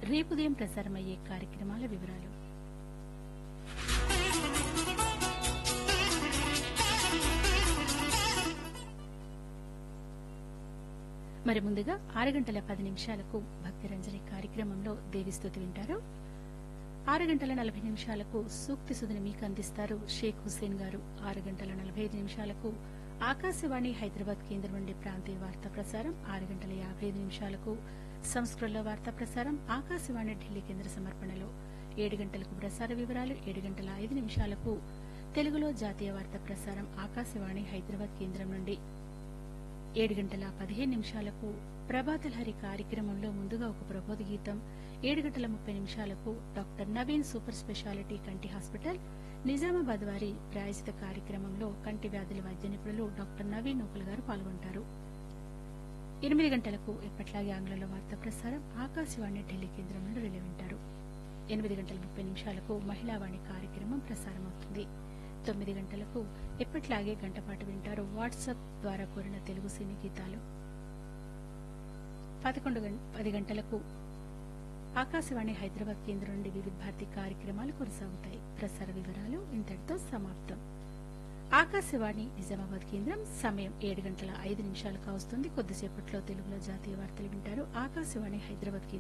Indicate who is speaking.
Speaker 1: రేపు ఉదయం ప్రసారమయ్యే కార్యక్రమాల వివరాలు మరి ముందుగా ఆరు గంటల పది నిమిషాలకు భక్తి రంజని కార్యక్రమంలో దేవిస్తుతి వింటారు ఆరు గంటల నలభై నిమిషాలకు సూక్తి సుధిని మీకు అందిస్తారు షేక్ హుస్సేన్ గారు ఆరు గంటల నలభై ఐదు నిమిషాలకు ఆకాశవాణి హైదరాబాద్ కేంద్రం నుండి ప్రాంతీయ వార్తా ప్రసారం ఆరు గంటల యాభై ఐదు నిమిషాలకు సంస్కృతంలో వార్తా ప్రసారం ఆకాశవాణి ఢిల్లీ కేంద్ర సమర్పణలో ఏడు గంటలకు ప్రసార వివరాలు ఏడు గంటల ఐదు నిమిషాలకు తెలుగులో జాతీయ వార్తా ప్రసారం ఆకాశవాణి హైదరాబాద్ కేంద్రం నుండి ఏడు గంటల పదిహేను నిమిషాలకు ప్రభాతలహరి కార్యక్రమంలో ముందుగా ఒక ప్రబోధ గీతం ఏడు గంటల ముప్పై నిమిషాలకు డాక్టర్ నవీన్ సూపర్ స్పెషాలిటీ కంటి హాస్పిటల్ నిజామాబాద్ వారి ప్రాయోజిత కార్యక్రమంలో కంటి వ్యాధుల వైద్య నిపుణులు డాక్టర్ నవీన్ నూకల్ గారు పాల్గొంటారు ఎనిమిది గంటలకు ఎప్పట్లాగే ఆంగ్లంలో వార్తా ప్రసారం ఆకాశవాణి ఢిల్లీ కేంద్రం నుండి రిలే వింటారు ఎనిమిది గంటల ముప్పై నిమిషాలకు మహిళావాణి కార్యక్రమం ప్రసారమవుతుంది తొమ్మిది గంటలకు ఎప్పట్లాగే గంటపాటు వింటారు వాట్సాప్ ద్వారా కోరిన తెలుగు సినీ గీతాలు పదకొండు గం- పది గంటలకు ఆకాశవాణి హైదరాబాద్ కేంద్రం నుండి వివిధ భారతి కార్యక్రమాలు కొనసాగుతాయి ప్రసార వివరాలు ఇంతటితో సమాప్తం ఆకాశవాణి నిజామాబాద్ కేంద్రం సమయం ఏడు గంటల ఐదు నిమిషాలు కావస్తుంది కొద్దిసేపట్లో తెలుగులో జాతీయ వార్తలు వింటారు ఆకాశవాణి హైదరాబాద్ కేంద్రం